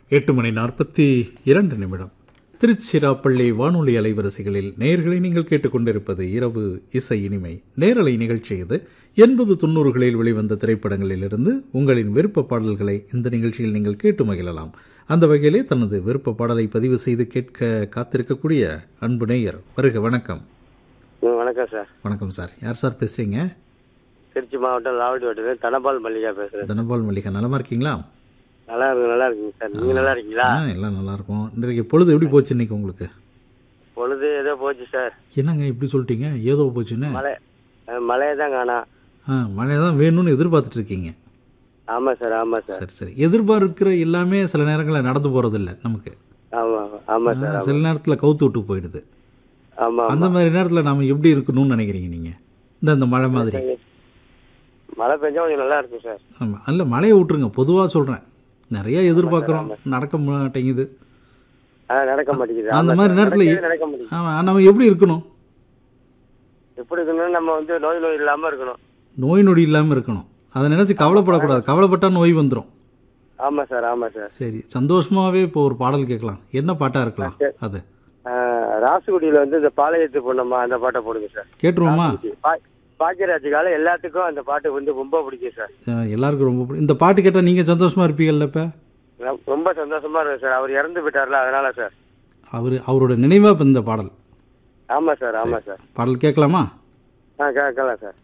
எட்டு மணி நாற்பத்தி இரண்டு நிமிடம் திருச்சிராப்பள்ளி வானொலி அலைவரிசைகளில் நேயர்களை நீங்கள் கேட்டுக்கொண்டிருப்பது இரவு இசை இனிமை நேரலை நிகழ்ச்சி இது எண்பது தொண்ணூறுகளில் வெளிவந்த திரைப்படங்களிலிருந்து உங்களின் விருப்ப பாடல்களை இந்த நிகழ்ச்சியில் நீங்கள் கேட்டு மகிழலாம் அந்த வகையிலே தனது விருப்ப பாடலை பதிவு செய்து கேட்க காத்திருக்கக்கூடிய அன்பு நேயர் வருக வணக்கம் ம், வணக்கம் சார் வணக்கம் சார் யார் சார் பேசுறீங்க திருச்சி மாவட்டம் லாவடி வட்டத்தில் தனபால் மல்லிகா பேசுறேன் தனபால் மல்லிகா நலமா இருக்கீங்களா நல்லா இருக்கு நல்லா இருக்குங்க சார் நீங்க நல்லா இருக்கீங்களா ஆ எல்லாம் நல்லா இருக்கும் இன்றைக்கு பொழுது எப்படி போச்சு இன்னைக்கு உங்களுக்கு பொழுது ஏதோ போச்சு சார் என்னங்க இப்படி சொல்லிட்டீங்க ஏதோ போச்சுன்னு மழை அஹ், மழையை தான் காணா ஆ மழை தான் வேணும்னு எதிர்பார்த்துட்டு இருக்கீங்க ஆமா சார் ஆமா சார் சரி சரி எதிர்பார்க்கிற எல்லாமே சில நேரங்களில் நடந்து போகிறதில்ல நமக்கு ஆமா ஆமா ஆ, சார் சில நேரத்தில் கவுத்து விட்டு போயிடுது ஆமா அந்த மாதிரி நேரத்தில் நாம் எப்படி இருக்கணும்னு நினைக்கிறீங்க நீங்கள் இந்த இந்த மழை மாதிரி மழை பெஞ்சா கொஞ்சம் நல்லா இருக்கும் சார் ஆமாம் அல்ல மழையை விட்டுருங்க பொதுவாக சொல்கிறேன் நிறைய எதிர்பார்க்குறோம் நடக்க மாட்டேங்குது ஆ நடக்க மாட்டேங்குது அந்த ஆமா மாதிரி சார். நேரத்தில் நடக்கவே நடக்க மாட்டேங்குது ஆமாம் நம்ம எப்படி இருக்கணும் எப்படி இருக்கணும் நம்ம வந்து நோய் நோய் இல்லாம இருக்கணும் நோய் நொடி இல்லாமல் இருக்கணும் அதை நினச்சி கவலைப்படக்கூடாது கவலைப்பட்டா நோய் வந்துடும் ஆமா சார் ஆமா சார் சரி சந்தோஷமாகவே இப்போ ஒரு பாடல் கேட்கலாம் என்ன பாட்டாக இருக்கலாம் அது அஹ், ராசுகுடியில வந்து இந்த பாளையத்து பொண்ணம்மா அந்த பாட்டை போடுங்க சார் கேட்டுருவோமா பா- பாக்கியராஜுக்கால எல்லாத்துக்கும் அந்த பாட்டு வந்து ரொம்ப பிடிக்கும் சார் அஹ் எல்லாருக்கும் ரொம்ப பிடி- இந்த பாட்டு கேட்டால் நீங்கள் சந்தோஷமாக இருப்பீங்கல்ல இப்போ ரொ- ரொம்ப சந்தோஷமா இருக்கு சார் அவர் இறந்து விட்டார்ல அதனால சார் அவர் அவரோட நினைவாக இப்போ இந்த பாடல் ஆமா சார் ஆமா சார் பாடல் கேட்கலாமா ஆ கேட்கலாம் சார்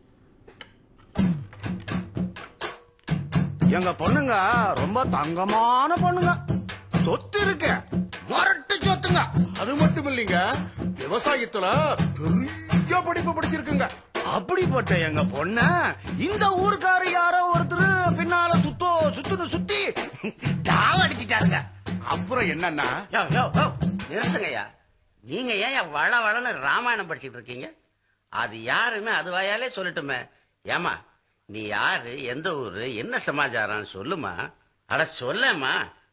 எங்க பொண்ணுங்க ரொம்ப தங்கமான பொண்ணுங்க சொத்து இருக்கு வரட்டு சொத்துங்க அது மட்டும் இல்லைங்க விவசாயத்துல பெரிய படிப்பு படிச்சிருக்குங்க அப்படிப்பட்ட எங்க பொண்ண இந்த ஊருக்கார யாரோ ஒருத்தர் பின்னால சுத்தோ சுத்துன்னு சுத்தி டாவ அடிச்சிட்டாருங்க அப்புறம் என்னன்னா யோ, யோ, யோ, நிறுத்துங்கய்யா நீங்க ஏன் வள வளன்னு ராமாயணம் படிச்சிட்டு இருக்கீங்க அது யாருன்னு அது வாயாலே சொல்லட்டுமே ஏமா நீ யாரு எந்த ஊரு என்ன சமாச்சாரம் சொல்லுமா அட சொல்லேம்மா